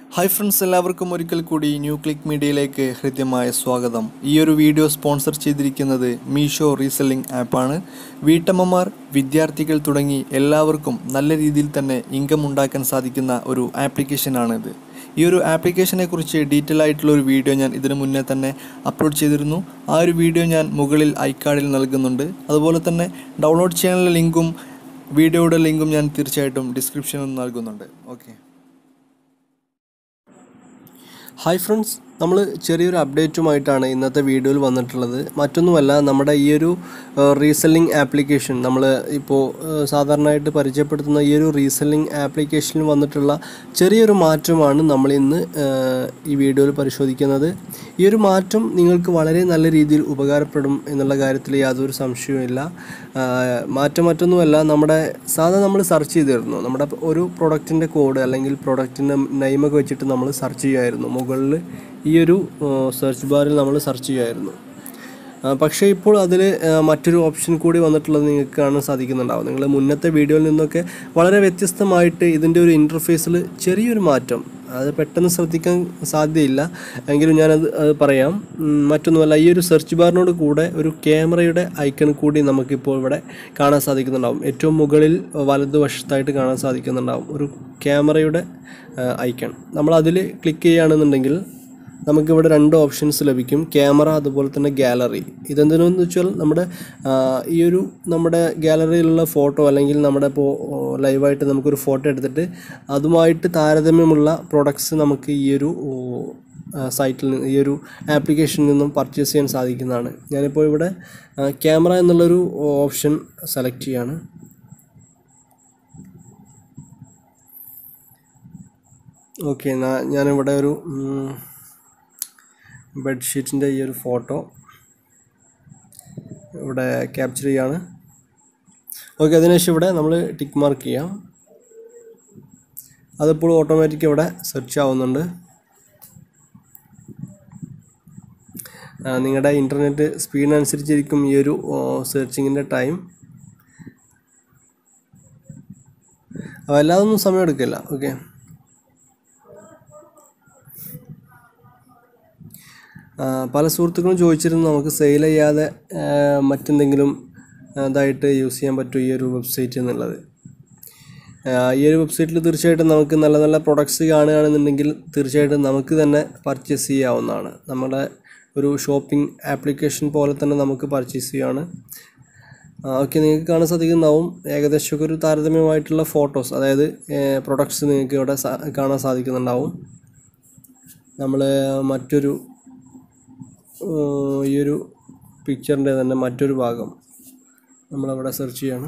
hi friends എല്ലാവർക്കും ഒരിക്കൽ കൂടി ന്യൂ ക്ലിക്ക് മീഡിയയിലേക്ക് ഹൃദ്യമായ സ്വാഗതം ഈ ഒരു വീഡിയോ സ്പോൺസർ ചെയ്തിരിക്കുന്നത് മീഷോ റീസെല്ലിംഗ് ആപ്പാണ് വീട്ടമ്മമാർ വിദ്യാർത്ഥികൾ തുടങ്ങി എല്ലാവർക്കും നല്ല രീതിയിൽ തന്നെ ഇൻകം ഉണ്ടാക്കാൻ സാധിക്കുന്ന ഒരു ആപ്ലിക്കേഷനാണിത് ഈ ഒരു ആപ്ലിക്കേഷനെ കുറിച്ച് ഡീറ്റെയിൽ ആയിട്ടുള്ള ഒരു വീഡിയോ ഞാൻ ഇതിനു മുന്നേ തന്നെ അപ്ലോഡ് ചെയ്തിരുന്നു ആ ഒരു വീഡിയോ ഞാൻ മുകളിൽ ഐക്കാർഡിൽ നൽകുന്നുണ്ട് അതുപോലെ തന്നെ ഡൗൺലോഡ് ചെയ്യാനുള്ള ലിങ്കും വീഡിയോയുടെ ലിങ്കും ഞാൻ തീർച്ചയായിട്ടും ഡിസ്ക്രിപ്ഷനിൽ നൽകുന്നുണ്ട് ഓക്കെ ഹായ് ഫ്രണ്ട്സ് നമ്മൾ ചെറിയൊരു അപ്ഡേറ്റുമായിട്ടാണ് ഇന്നത്തെ വീഡിയോയിൽ വന്നിട്ടുള്ളത് മറ്റൊന്നുമല്ല നമ്മുടെ ഈ ഒരു റീസെല്ലിംഗ് ആപ്ലിക്കേഷൻ നമ്മൾ ഇപ്പോൾ സാധാരണയായിട്ട് പരിചയപ്പെടുത്തുന്ന ഈ ഒരു റീസെല്ലിംഗ് ആപ്ലിക്കേഷനിൽ വന്നിട്ടുള്ള ചെറിയൊരു മാറ്റമാണ് നമ്മൾ ഇന്ന് ഏഹ്, ഈ വീഡിയോയിൽ പരിശോധിക്കുന്നത് ഈ ഒരു മാറ്റം നിങ്ങൾക്ക് വളരെ നല്ല രീതിയിൽ ഉപകാരപ്പെടും എന്നുള്ള കാര്യത്തിൽ യാതൊരു സംശയവുമില്ല ആഹ്, മാറ്റം മറ്റൊന്നുമല്ല നമ്മുടെ സാധാരണ നമ്മൾ സെർച്ച് ചെയ്തിരുന്നു നമ്മുടെ ഒരു പ്രൊഡക്റ്റിൻ്റെ കോഡ് അല്ലെങ്കിൽ പ്രൊഡക്റ്റിൻ്റെ നെയിമൊക്കെ വെച്ചിട്ട് നമ്മൾ സെർച്ച് ചെയ്യുമായിരുന്നു മുകളിൽ ഈ ഒരു സെർച്ച് ബാറിൽ നമ്മൾ സെർച്ച് ചെയ്യുമായിരുന്നു ആ, പക്ഷേ ഇപ്പോൾ അതിൽ മറ്റൊരു ഓപ്ഷൻ കൂടി വന്നിട്ടുള്ളത് നിങ്ങൾക്ക് കാണാൻ സാധിക്കുന്നുണ്ടാവും നിങ്ങൾ മുന്നത്തെ വീഡിയോയിൽ നിന്നൊക്കെ വളരെ വ്യത്യസ്തമായിട്ട് ഇതിൻ്റെ ഒരു ഇൻ്റർഫേസിൽ ചെറിയൊരു മാറ്റം അത് പെട്ടെന്ന് ശ്രദ്ധിക്കാൻ സാധ്യതയില്ല എങ്കിലും ഞാനത് അത് പറയാം ഉം, മറ്റൊന്നുമല്ല ഈ ഒരു സെർച്ച് ബാറിനോട് കൂടെ ഒരു ക്യാമറയുടെ ഐക്കൺ കൂടി നമുക്കിപ്പോൾ ഇവിടെ കാണാൻ സാധിക്കുന്നുണ്ടാവും ഏറ്റവും മുകളിൽ വലതുവശത്തായിട്ട് കാണാൻ സാധിക്കുന്നുണ്ടാവും ഒരു ക്യാമറയുടെ ഐക്കൺ നമ്മൾ അതിൽ ക്ലിക്ക് ചെയ്യുകയാണെന്നുണ്ടെങ്കിൽ നമുക്കിവിടെ രണ്ട് ഓപ്ഷൻസ് ലഭിക്കും ക്യാമറ അതുപോലെ തന്നെ ഗാലറി ഇതെന്തിനെന്ന് വെച്ചാൽ നമ്മുടെ ആ, ഈ ഒരു നമ്മുടെ ഗാലറിയിലുള്ള ഫോട്ടോ അല്ലെങ്കിൽ നമ്മുടെ ഇപ്പോൾ ലൈവായിട്ട് നമുക്കൊരു ഫോട്ടോ എടുത്തിട്ട് അതുമായിട്ട് താരതമ്യമുള്ള പ്രൊഡക്ട്സ് നമുക്ക് ഈ ഒരു ഓ, ആ, സൈറ്റിൽ നിന്ന് ഈ ഒരു ആപ്ലിക്കേഷനിൽ നിന്നും പർച്ചേസ് ചെയ്യാൻ സാധിക്കുന്നതാണ് ഞാനിപ്പോൾ ഇവിടെ ആ, ക്യാമറ എന്നുള്ളൊരു ഓപ്ഷൻ സെലക്ട് ചെയ്യാണ് ഓക്കെ ഞാനിവിടെ ഒരു ഉം, ബെഡ്ഷീറ്റിൻ്റെ ഈ ഒരു ഫോട്ടോ ഇവിടെ ക്യാപ്ചർ ചെയ്യാണ് ഓക്കെ അതിനുശേഷം ഇവിടെ നമ്മൾ ടിക്ക് മാർക്ക് ചെയ്യാം അതിപ്പോൾ ഓട്ടോമാറ്റിക് ഇവിടെ സെർച്ച് ആവുന്നുണ്ട് ആ, നിങ്ങളുടെ ഇൻ്റർനെറ്റ് സ്പീഡിനനുസരിച്ചിരിക്കും ഈ ഒരു സെർച്ചിങ്ങിൻ്റെ ടൈം വല്ലാതൊന്നും സമയം എടുക്കില്ല ഓക്കെ ആ, പല സുഹൃത്തുക്കളും ചോദിച്ചിരുന്നു നമുക്ക് സെയിൽ ചെയ്യാതെ ആ, മറ്റെന്തെങ്കിലും ആ, ഇതായിട്ട് യൂസ് ചെയ്യാൻ പറ്റുമോ ഈ ഒരു വെബ്സൈറ്റ് എന്നുള്ളത് ആ, ഈ ഒരു വെബ്സൈറ്റിൽ തീർച്ചയായിട്ടും നമുക്ക് നല്ല നല്ല പ്രൊഡക്ട്സ് കാണുകയാണെന്നുണ്ടെങ്കിൽ തീർച്ചയായിട്ടും നമുക്ക് തന്നെ പർച്ചേസ് ചെയ്യാവുന്നതാണ് നമ്മുടെ ഒരു ഷോപ്പിംഗ് ആപ്ലിക്കേഷൻ പോലെ തന്നെ നമുക്ക് പർച്ചേസ് ചെയ്യുകയാണ് ഓക്കെ നിങ്ങൾക്ക് കാണാൻ സാധിക്കുന്നുണ്ടാവും ഏകദേശമൊക്കെ ഒരു താരതമ്യമായിട്ടുള്ള ഫോട്ടോസ് അതായത് പ്രൊഡക്ട്സ് നിങ്ങൾക്ക് ഇവിടെ സാ- കാണാൻ സാധിക്കുന്നുണ്ടാവും നമ്മൾ മറ്റൊരു ഏഹ് ഈ ഒരു പിക്ചറിൻ്റെ തന്നെ മറ്റൊരു ഭാഗം നമ്മളവിടെ സെർച്ച് ചെയ്യാണ്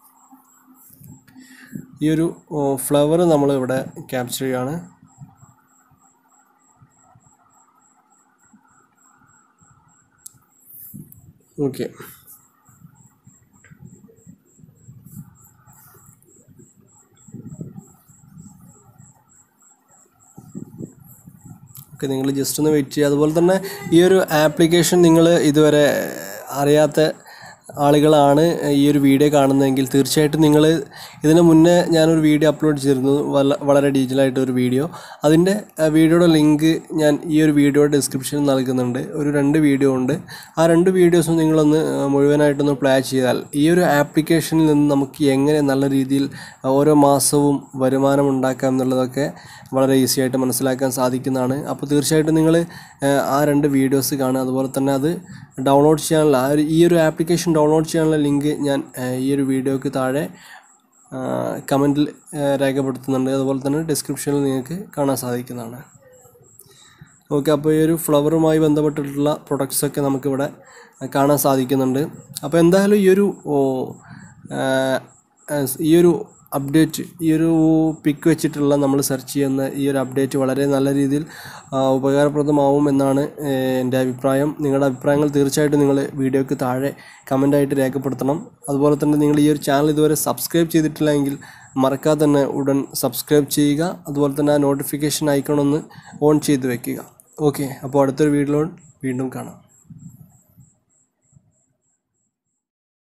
ഈ ഒരു ഫ്ലവർ നമ്മളിവിടെ ക്യാപ്ചർ ചെയ്യാണ് ഓക്കെ ഓക്കെ നിങ്ങൾ ജസ്റ്റ് ഒന്ന് വെയിറ്റ് ചെയ്യുക അതുപോലെ തന്നെ ഈ ഒരു ആപ്ലിക്കേഷൻ നിങ്ങൾ ഇതുവരെ അറിയാത്ത ആളുകളാണ് ഈ ഒരു വീഡിയോ കാണുന്നതെങ്കിൽ തീർച്ചയായിട്ടും നിങ്ങൾ ഇതിന് മുന്നേ ഞാനൊരു വീഡിയോ അപ്ലോഡ് ചെയ്തിരുന്നു വല്ല- വളരെ ഡീറ്റെയിൽ ആയിട്ട് ഒരു വീഡിയോ അതിൻ്റെ ആ, വീഡിയോയുടെ ലിങ്ക് ഞാൻ ഈ ഒരു വീഡിയോയുടെ ഡിസ്ക്രിപ്ഷനിൽ നൽകുന്നുണ്ട് ഒരു രണ്ട് വീഡിയോ ഉണ്ട് ആ രണ്ട് വീഡിയോസും നിങ്ങളൊന്ന് ആ, മുഴുവനായിട്ടൊന്ന് പ്ലേ ചെയ്താൽ ഈ ഒരു ആപ്ലിക്കേഷനിൽ നിന്ന് നമുക്ക് എങ്ങനെ നല്ല രീതിയിൽ ഓരോ മാസവും വരുമാനം ഉണ്ടാക്കാം എന്നുള്ളതൊക്കെ വളരെ ഈസി ആയിട്ട് മനസ്സിലാക്കാൻ സാധിക്കുന്നതാണ് അപ്പോൾ തീർച്ചയായിട്ടും നിങ്ങൾ ആ രണ്ട് വീഡിയോസ് കാണുക അതുപോലെ തന്നെ അത് ഡൗൺലോഡ് ചെയ്യാനുള്ള ആ ഒരു ഈ ഒരു ആപ്ലിക്കേഷൻ ഡൗൺലോഡ് ചെയ്യാനുള്ള ലിങ്ക് ഞാൻ ആ, ഈ ഒരു വീഡിയോക്ക് താഴെ കമൻറ്റിൽ രേഖപ്പെടുത്തുന്നുണ്ട് അതുപോലെ തന്നെ ഡിസ്ക്രിപ്ഷനിൽ നിങ്ങൾക്ക് കാണാൻ സാധിക്കുന്നതാണ് ഓക്കെ അപ്പോൾ ഈ ഒരു ഫ്ലവറുമായി ബന്ധപ്പെട്ടിട്ടുള്ള products ഒക്കെ നമുക്കിവിടെ കാണാൻ സാധിക്കുന്നുണ്ട് അപ്പോൾ എന്തായാലും ഈ ഒരു ഓ, ആ, ആ, ഈ ഒരു അപ്ഡേറ്റ് ഈ ഒരു പിക്ക് വെച്ചിട്ടുള്ള നമ്മൾ സെർച്ച് ചെയ്യുന്ന ഈ ഒരു അപ്ഡേറ്റ് വളരെ നല്ല രീതിയിൽ ആ, ഉപകാരപ്രദമാവും എന്നാണ് ഏ, എൻ്റെ അഭിപ്രായം നിങ്ങളുടെ അഭിപ്രായങ്ങൾ തീർച്ചയായിട്ടും നിങ്ങൾ വീഡിയോയ്ക്ക് താഴെ കമൻ്റായിട്ട് രേഖപ്പെടുത്തണം അതുപോലെ തന്നെ നിങ്ങൾ ഈ ഒരു ചാനൽ ഇതുവരെ സബ്സ്ക്രൈബ് ചെയ്തിട്ടില്ല എങ്കിൽ മറക്കാതെ തന്നെ ഉടൻ സബ്സ്ക്രൈബ് ചെയ്യുക അതുപോലെ തന്നെ ആ നോട്ടിഫിക്കേഷൻ ഐക്കൺ ഒന്ന് ഓൺ ചെയ്ത് വെക്കുക ഓക്കെ അപ്പോൾ അടുത്തൊരു വീഡിയോയിൽ വീണ്ടും കാണാം